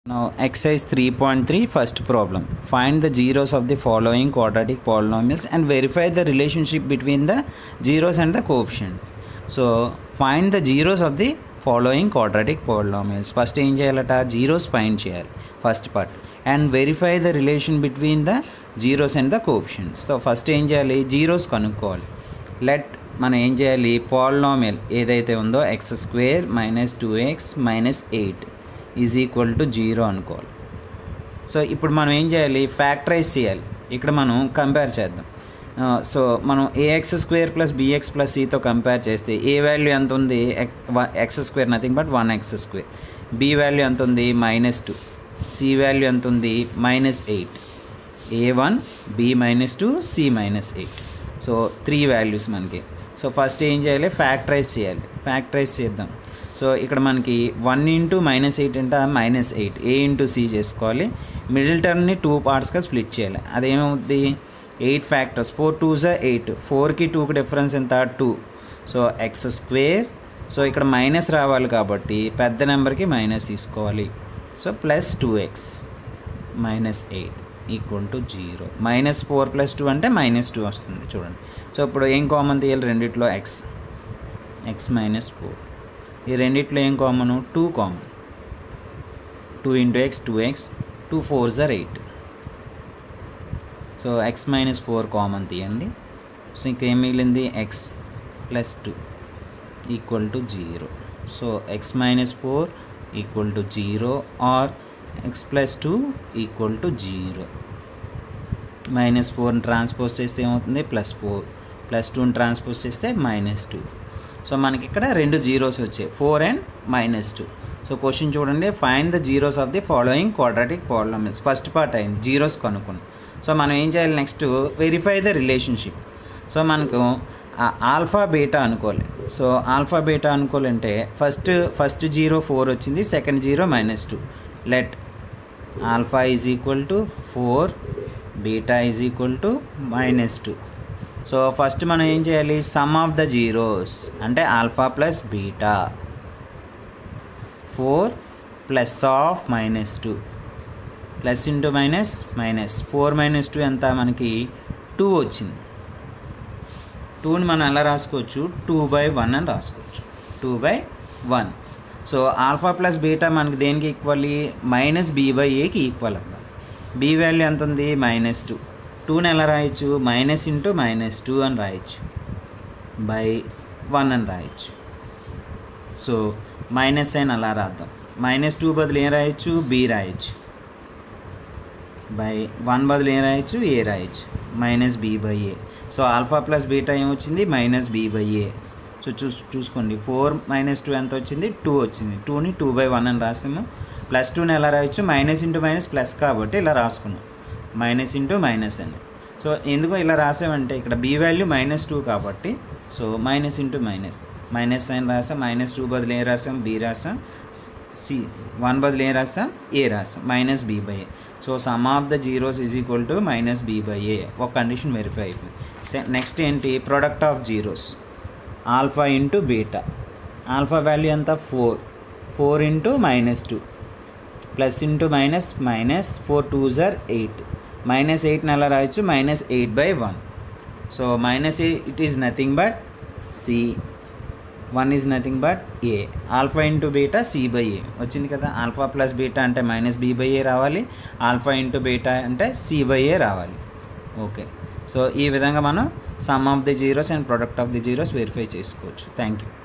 Now exercise 3.3 first problem. Find the zeros of the following quadratic polynomials and verify the relationship between the zeros and the coefficients. So find the zeros of the following quadratic polynomials. First ఏం చేయాలట zeros find చేయాలి first part and verify the relation between the zeros and the coefficients so first ఏం చేయాలి zeros కనుక్కోవాలి let మనం ఏం చేయాలి polynomial ఏదైతే ఉందో x square minus two x minus eight is equal to zero అనుకోవాలి సో ఇప్పుడు మనం ఏం చేయాలి ఫ్యాక్టరైజ్ చేయాలి ఇక్కడ మనం కంపేర్ చేద్దాం సో మనం ax square plus bx plus సితో కంపేర్ చేస్తే ఏ వాల్యూ ఎంత ఉంది x square nothing but one x square b value ఎంత ఉంది మైనస్ టూ సి వాల్యూ ఎంత ఉంది minus eight a one b minus two c minus eight so three values మనకి so first ఏం చేయాలి ఫ్యాక్టరైజ్ చేయాలి ఫ్యాక్టరైజ్ చేద్దాం సో ఇక్కడ మనకి వన్ ఇంటూ మైనస్ ఎయిట్ అంటే minus eight a into c చేసుకోవాలి మిడిల్ టర్మ్ని టూ పార్ట్స్గా స్ప్లిట్ చేయాలి అదేమవుద్ది ఎయిట్ ఫ్యాక్టర్స్ ఫోర్ టూ జా ఎయిట్ ఫోర్కి టూకి డిఫరెన్స్ ఎంత two so x square so ఇక్కడ మైనస్ రావాలి కాబట్టి పెద్ద నెంబర్కి మైనస్ తీసుకోవాలి so plus two x minus eight equal to zero minus four plus two అంటే మైనస్ టూ వస్తుంది చూడండి సో ఇప్పుడు ఏం కామన్ తీయాలి రెండిట్లో ఎక్స్ ఎక్స్ మైనస్ ఫోర్ ఈ రెండిట్లో ఏం common two common two into x two x two four జర్ eight so x minus four common తీయండి సో ఇంకేం మిగిలింది x plus two equal to zero so x minus four equal to zero or x plus two equal to zero minus ఫోర్ని transpose చేస్తే ఏమవుతుంది plus four plus టూని transpose చేస్తే minus two so మనకి ఇక్కడ రెండు జీరోస్ వచ్చాయి four and minus two so question చూడండి find the zeros of the following quadratic polynomials first part అయింది జీరోస్ కనుక్కున్నాం సో మనం ఏం చేయాలి next verify the relationship so మనకు ఆల్ఫా బీటా అనుకోవాలి సో ఆల్ఫా బీటా అనుకోవాలంటే ఫస్ట్ ఫస్ట్ జీరో ఫోర్ వచ్చింది second zero minus two let alpha is equal to four beta is equal to minus two so first మనం ఏం చేయాలి sum of the zeros అంటే alpha plus beta four plus of minus two plus into minus minus four minus two ఎంత మనకి two వచ్చింది టూని మనం ఎలా రాసుకోవచ్చు టూ బై వన్ అని రాసుకోవచ్చు two by one so alpha plus beta మనకి దేనికి ఈక్వల్లీ మైనస్ బీ బై ఏకి ఈక్వల్ అవ్వాలి బీ వాల్యూ ఎంత ఉంది మైనస్ టూ టూని ఎలా రాయొచ్చు మైనస్ ఇంటూ మైనస్ టూ అని రాయొచ్చు బై వన్ అని రాయొచ్చు సో మైనస్ సైన్ అలా రాద్దాం మైనస్ టూ బదులు ఏం రాయొచ్చు బి రాయొచ్చు బై వన్ బదులు ఏం రాయొచ్చు ఏ రాయొచ్చు minus b by a so alpha plus beta ఏమొచ్చింది minus b by a so చూస్ చూసుకోండి ఫోర్ మైనస్ టూ ఎంత వచ్చింది టూ వచ్చింది టూని టూ బై వన్ అని రాసాము ప్లస్ టూని ఎలా రాయొచ్చు మైనస్ ఇంటూ మైనస్ ప్లస్ కాబట్టి ఇలా రాసుకున్నాం మైనస్ ఇంటూ మైనస్ అని సో ఎందుకు ఇలా రాసామంటే ఇక్కడ బి వాల్యూ మైనస్ టూ కాబట్టి so minus into minus minus sign రాసాం మైనస్ టూ బదులు ఏ రాసాం బి రాసాం సి వన్ బదులు ఏ రాసాం ఏ రాసాం minus b by a so sum of the zeros is equal to minus b by a ఒక condition verify అయిపోయింది next ఏంటి product of zeros alpha into beta alpha value ఎంత four four into minus two plus into minus minus four two జర్ eight minus ఎయిట్ని ఎలా రాయొచ్చు minus eight by one so minus it is nothing but c one is nothing but a alpha into beta c by a వచ్చింది కదా alpha plus beta అంటే minus b by a రావాలి alpha into beta అంటే c by a రావాలి okay so ఈ విధంగా మనం sum of the zeros and product of the zeros verify చేసుకోవచ్చు థ్యాంక్ యూ